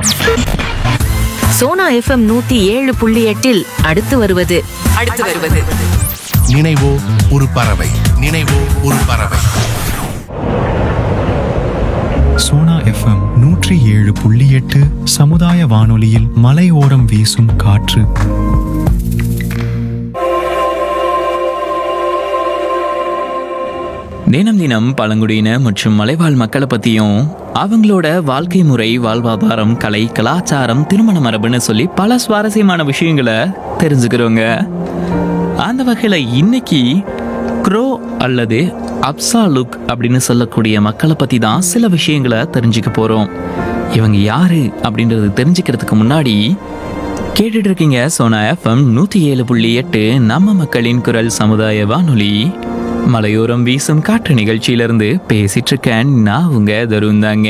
Sona FM நூத்தி ஏழு புள்ளி எட்டில் அடுத்து வருவது அடுத்து வருவது நினைவோ ஒரு பறவை நினைவோ ஒரு பறவை சோனா எஃப்எம் நூற்றி ஏழு புள்ளி எட்டு சமுதாய வானொலியில் மலையோரம் வீசும் காற்று தினம் தினம் பழங்குடியின மற்றும் மலைவாழ் மக்களை பற்றியும் அவங்களோட வாழ்க்கை முறை வாழ்வாதாரம் கலை கலாச்சாரம் திருமண மரபுன்னு சொல்லி பல சுவாரஸ்யமான விஷயங்களை தெரிஞ்சுக்கிறோங்க அந்த வகையில் இன்னைக்கு க்ரோ அல்லது அப்சாலுக் அப்படின்னு சொல்லக்கூடிய மக்களை பற்றி தான் சில விஷயங்களை தெரிஞ்சுக்க போகிறோம் இவங்க யாரு அப்படின்றது தெரிஞ்சுக்கிறதுக்கு முன்னாடி கேட்டுட்டு இருக்கீங்க சோனா எஃப்எம் நூற்றி ஏழு புள்ளி எட்டு நம்ம மக்களின் குரல் சமுதாய வானொலி மலையோரம் வீசும் காற்று நிகழ்ச்சியிலிருந்து பேசிட்டு இருக்கேன் நான் உங்க தருண் தாங்க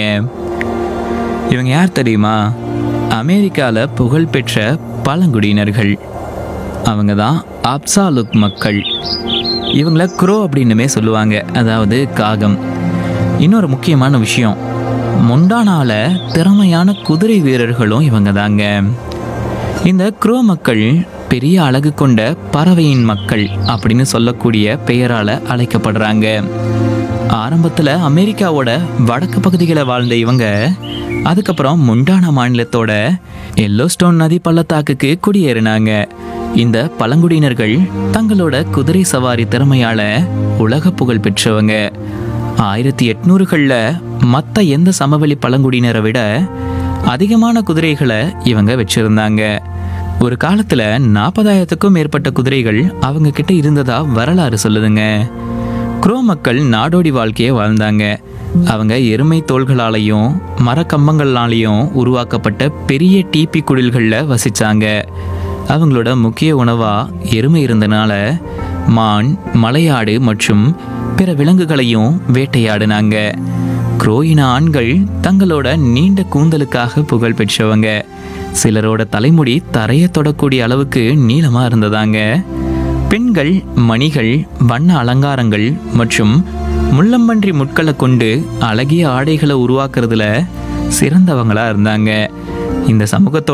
இவங்க யார் தெரியுமா அமெரிக்கால புகழ்பெற்ற பழங்குடியினர்கள் அவங்க தான் அப்சாலுக் மக்கள் இவங்கள குரோ அப்படின்னுமே சொல்லுவாங்க அதாவது காகம் இன்னொரு முக்கியமான விஷயம் மொண்டானால திறமையான குதிரை வீரர்களும் இவங்க தாங்க இந்த குரோ மக்கள் பெரிய அழகு கொண்ட பறவையின் மக்கள் அப்படின்னு சொல்லக்கூடிய பெயரால அழைக்கப்படுறாங்க ஆரம்பத்தில் அமெரிக்காவோட வடக்கு பகுதிகளை வாழ்ந்த இவங்க அதுக்கப்புறம் முண்டானா மாநிலத்தோட எல்லோஸ்டோன் நதி பள்ளத்தாக்குக்கு குடியேறினாங்க இந்த பழங்குடியினர்கள் தங்களோட குதிரை சவாரி திறமையால உலக புகழ் பெற்றவங்க ஆயிரத்தி எட்நூறுகளில் மற்ற எந்த சமவெளி பழங்குடியினரை விட அதிகமான குதிரைகளை இவங்க வச்சிருந்தாங்க ஒரு காலத்துல நாற்பதாயிரத்துக்கும் மேற்பட்ட குதிரைகள் அவங்க கிட்ட இருந்ததா வரலாறு சொல்லுதுங்க குரோ மக்கள் நாடோடி வாழ்க்கையை வாழ்ந்தாங்க அவங்க எருமை தோள்களாலையும் மரக்கம்பங்களாலையும் உருவாக்கப்பட்ட பெரிய டீப்பி குடில்களில் வசிச்சாங்க அவங்களோட முக்கிய உணவா எருமை இருந்தனால மான் மலையாடு மற்றும் பிற விலங்குகளையும் வேட்டையாடினாங்க குரோயின ஆண்கள் தங்களோட நீண்ட கூந்தலுக்காக புகழ் பெற்றவங்க சிலரோட தலைமுடி தரைய தொடக்கூடிய அளவுக்கு நீளமா இருந்ததாங்க பெண்கள் மணிகள் வண்ண அலங்காரங்கள் மற்றும் முள்ளம்பன்றி முட்களை கொண்டு அழகிய ஆடைகளை உருவாக்குறதுல சிறந்தவங்களா இருந்தாங்க இந்த சமூகத்தோட